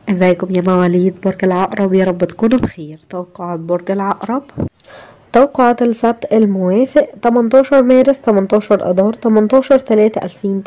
ازيكم يا مواليد برج العقرب يا رب تكونوا بخير توقعات برج العقرب توقعات السبت الموافق 18 مارس 18 اذار 18 3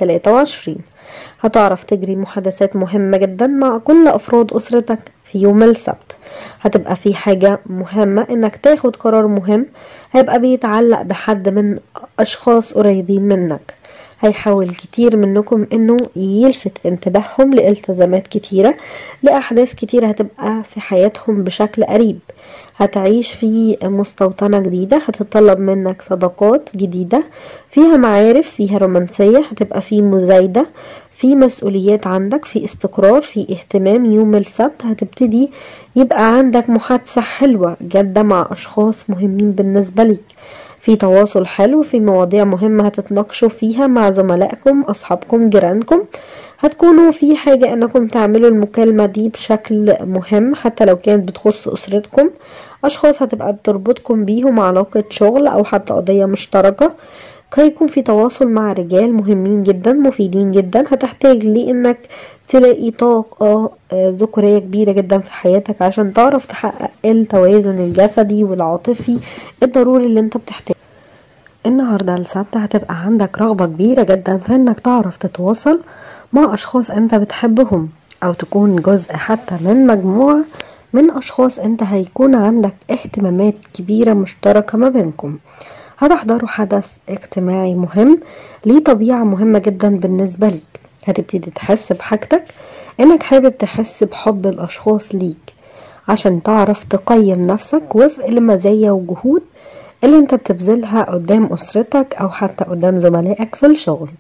2023 هتعرف تجري محادثات مهمة جدا مع كل افراد اسرتك في يوم السبت هتبقى في حاجة مهمة انك تاخد قرار مهم هيبقى بيتعلق بحد من اشخاص قريبين منك هيحاول كتير منكم انه يلفت انتباههم لالتزامات كتيرة لأحداث كتيرة هتبقى في حياتهم بشكل قريب هتعيش في مستوطنة جديدة هتطلب منك صداقات جديدة فيها معارف فيها رومانسية هتبقى في مزايدة في مسؤوليات عندك في استقرار في اهتمام يوم السبت هتبتدي يبقى عندك محادثة حلوة جادة مع أشخاص مهمين بالنسبة ليك في تواصل حلو في مواضيع مهمة هتتناقشوا فيها مع زملائكم أصحابكم جيرانكم هتكونوا في حاجة انكم تعملوا المكالمة دي بشكل مهم حتى لو كانت بتخص اسرتكم اشخاص هتبقى بتربطكم بيهم علاقة شغل او حتى قضية مشتركة هيكون في تواصل مع رجال مهمين جدا مفيدين جدا هتحتاج لانك تلاقي طاقة ذكورية كبيرة جدا في حياتك عشان تعرف تحقق التوازن الجسدي والعاطفي الضروري اللي انت بتحتاجه النهاردة السبت هتبقى عندك رغبة كبيرة جدا في انك تعرف تتواصل مع اشخاص انت بتحبهم او تكون جزء حتى من مجموعة من اشخاص انت هيكون عندك اهتمامات كبيرة مشتركة ما بينكم هتحضروا حدث اجتماعي مهم ليه طبيعة مهمة جدا بالنسبة ليك هتبتدي تحس بحاجتك انك حابب تحس بحب الاشخاص ليك عشان تعرف تقيم نفسك وفق المزايا والجهود اللي انت بتبذلها قدام اسرتك او حتى قدام زملائك في الشغل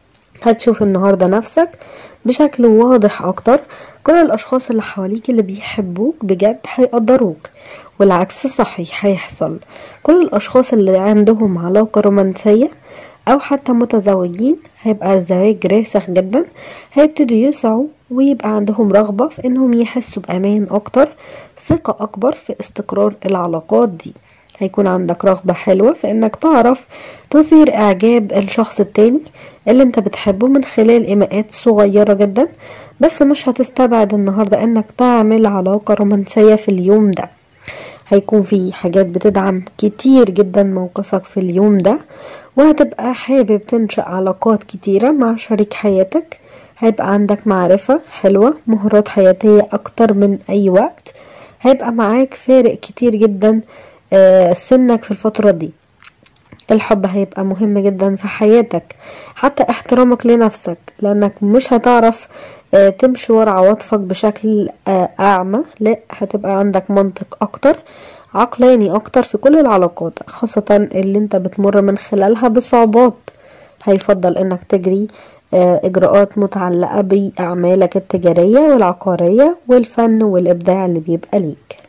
هتشوف النهاردة نفسك بشكل واضح اكتر كل الاشخاص اللي حواليك اللي بيحبوك بجد هيقدروك والعكس صحيح هيحصل كل الاشخاص اللي عندهم علاقة رومانسية او حتى متزوجين هيبقى الزواج راسخ جدا هيبتدوا يسعوا ويبقى عندهم رغبة في انهم يحسوا بامان اكتر ثقة اكبر في استقرار العلاقات دي هيكون عندك رغبة حلوة في انك تعرف تثير اعجاب الشخص التاني اللي انت بتحبه من خلال ايماءات صغيرة جدا بس مش هتستبعد النهاردة انك تعمل علاقة رومانسية في اليوم ده هيكون في حاجات بتدعم كتير جدا موقفك في اليوم ده وهتبقى حابب تنشأ علاقات كتيرة مع شريك حياتك هيبقى عندك معرفة حلوة مهارات حياتية أكتر من أي وقت هيبقى معاك فارق كتير جدا سنك في الفترة دي الحب هيبقى مهم جدا في حياتك حتى احترامك لنفسك لانك مش هتعرف تمشي ورا عواطفك بشكل اعمى لا هتبقى عندك منطق اكتر عقلاني اكتر في كل العلاقات خاصة اللي انت بتمر من خلالها بصعوبات هيفضل انك تجري اجراءات متعلقة باعمالك التجارية والعقارية والفن والابداع اللي بيبقى ليك